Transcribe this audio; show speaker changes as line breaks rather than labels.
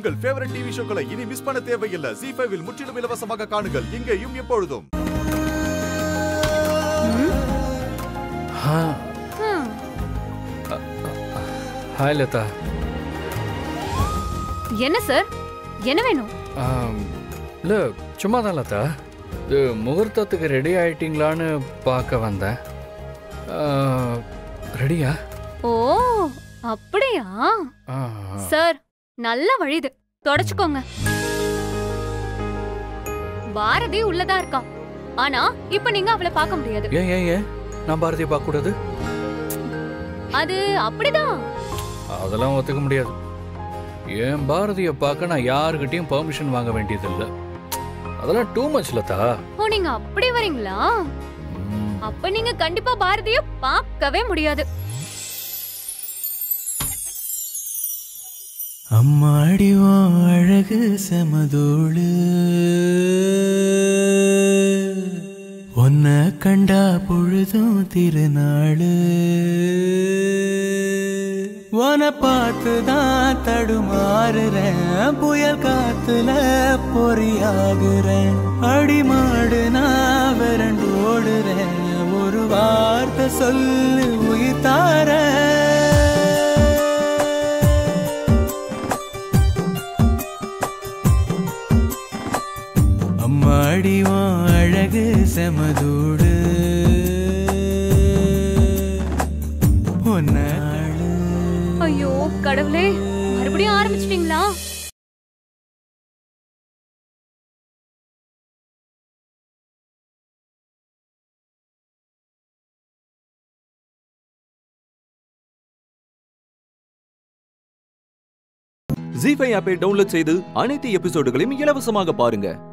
உங்கள் favourite TV ஷோக்களை இனி miss பண்ண தேவையில்லை ஜி ஃபைவில் முற்றிலும் இலவசமாக காணுங்கள் இங்கேயும் எப்பொழுதும்
ஆ
ஹம்,
ஹாய் லதா
என்ன சார் என்ன வேணும்
ஆம், இல்ல சும்மா தான் லதா இது முகூர்த்தத்துக்கு ரெடி ஆயிட்டீங்களான்னு பார்க்க வந்தேன் ஆ, ரெடியா
ஓ அப்படியா
ஆ,
சார் நல்ல வழிது தொடச்சுக்கோங்க பாரதி உள்ளதா இருக்கா ஆனா இப்ப நீங்க அவளை பார்க்க முடியாது
ஏன் ஏன் ஏன் நான் பாரதியை பார்க்கக்கூடாது
அது அப்படிதான்
அதெல்லாம் ஒத்துக்க முடியாது என் பாரதியை பார்க்க நான் யாருக்கிட்டையும் பெர்மிஷன் வாங்க வேண்டியதில்லை அதெல்லாம் டூ மச் லதா
ஓ நீங்க அப்படி வரீங்களா
ம்,
அப்ப நீங்க கண்டிப்பா பாரதிய பார்க்கவே முடியாது
அம்மாடி உன் அழகு செமதோளு உன்னை கண்டா பொழுதும் திருநாளு உன பார்த்துதான் தடுமாறுறேன் புயல் காத்துல பொறியாகுறேன் அடிமாடு நான் விரண்டு ஓடுறேன் ஒரு வார்த்தை சொல்லு உயிர் தாரேன். அம்மாடி உன் அழகு செமதூடு ஒன்னாளு
ஐயோ கடவுளே மறுபடியும் ஆரம்பிச்சிட்டீங்களா
ஜி ஃபைவ் ஆப்பை டவுன்லோட் செய்து அனைத்து எபிசோடுகளையும் இலவசமாக பாருங்க